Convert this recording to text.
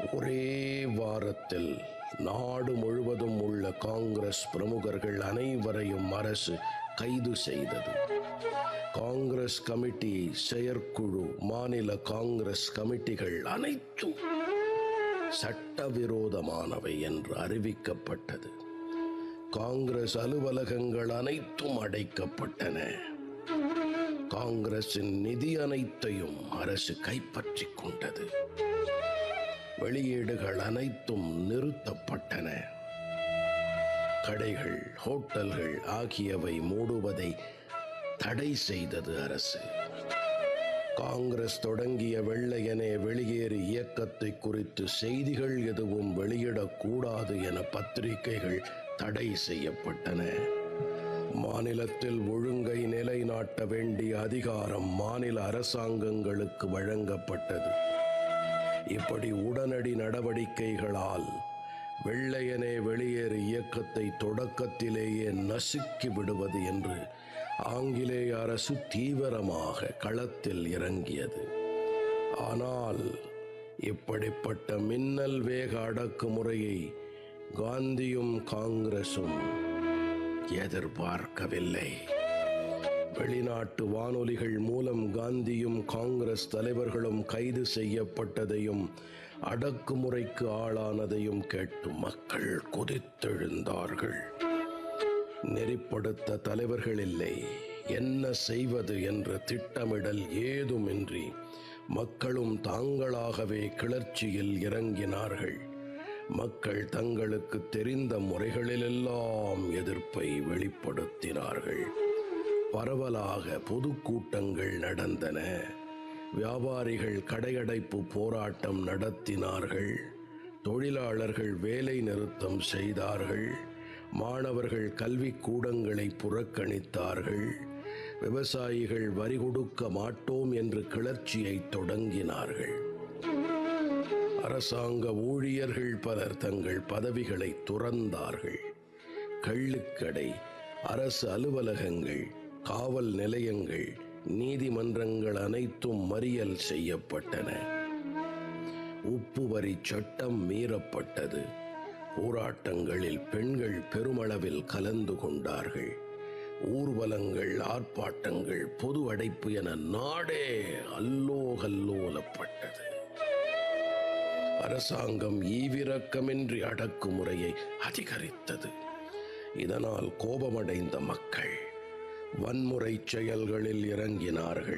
ஒரே வாரத்தில் நாடு முழுவதும் உள்ள காங்கிரஸ் பிரமுகர்கள் அனைவரையும் அரசு கைது செய்தது காங்கிரஸ் கமிட்டி செயற்குழு மாநில காங்கிரஸ் கமிட்டிகள் அனைத்தும் சட்டவிரோதமானவை என்று அறிவிக்கப்பட்டது காங்கிரஸ் அலுவலகங்கள் அனைத்தும் அடைக்கப்பட்டன காங்கிரசின் நிதி அனைத்தையும் அரசு கைப்பற்றிக் கொண்டது வெளியீடுகள் அனைத்தும் நிறுத்தப்பட்டன கடைகள் ஹோட்டல்கள் ஆகியவை மூடுவதை தடை செய்தது அரசு காங்கிரஸ் தொடங்கிய வெள்ளையனே வெளியேறு இயக்கத்தை குறித்து செய்திகள் எதுவும் வெளியிடக்கூடாது என பத்திரிகைகள் தடை செய்யப்பட்டன மாநிலத்தில் ஒழுங்கை நிலைநாட்ட வேண்டிய அதிகாரம் மாநில அரசாங்கங்களுக்கு வழங்கப்பட்டது இப்படி உடனடி நடவடிக்கைகளால் வெள்ளையனே வெளியேறு இயக்கத்தை தொடக்கத்திலேயே நசுக்கி விடுவது என்று ஆங்கிலேய அரசு தீவிரமாக களத்தில் இறங்கியது ஆனால் இப்படிப்பட்ட மின்னல் வேக அடக்குமுறையை காந்தியும் காங்கிரசும் எதிர்பார்க்கவில்லை வெளிநாட்டு வானொலிகள் மூலம் காந்தியும் காங்கிரஸ் தலைவர்களும் கைது செய்யப்பட்டதையும் அடக்குமுறைக்கு ஆளானதையும் கேட்டு மக்கள் கொதித்தெழுந்தார்கள் நெறிப்படுத்த தலைவர்கள் இல்லை என்ன செய்வது என்ற திட்டமிடல் ஏதுமின்றி மக்களும் தாங்களாகவே கிளர்ச்சியில் இறங்கினார்கள் மக்கள் தங்களுக்கு தெரிந்த முறைகளிலெல்லாம் எதிர்ப்பை வெளிப்படுத்தினார்கள் பரவலாக பொதுக்கூட்டங்கள் நடந்தன வியாபாரிகள் கடையடைப்பு போராட்டம் நடத்தினார்கள் தொழிலாளர்கள் வேலை நிறுத்தம் செய்தார்கள் மாணவர்கள் கல்விக் கூடங்களை புறக்கணித்தார்கள் விவசாயிகள் வரி கொடுக்க மாட்டோம் என்று கிளர்ச்சியை தொடங்கினார்கள் அரசாங்க ஊழியர்கள் பலர் தங்கள் பதவிகளை துறந்தார்கள் கள்ளுக்கடை அரசு அலுவலகங்கள் காவல் நிலையங்கள் நீதிமன்றங்கள் அனைத்தும் மறியல் செய்யப்பட்டன உப்பு வரி சட்டம் மீறப்பட்டது போராட்டங்களில் பெண்கள் பெருமளவில் கலந்து கொண்டார்கள் ஊர்வலங்கள் ஆர்ப்பாட்டங்கள் பொது அடைப்பு என நாடே அல்லோகல்லோலப்பட்டது அரசாங்கம் ஈவிரக்கமின்றி அடக்குமுறையை அதிகரித்தது இதனால் கோபமடைந்த மக்கள் வன்முறை செயல்களில் இறங்கினார்கள்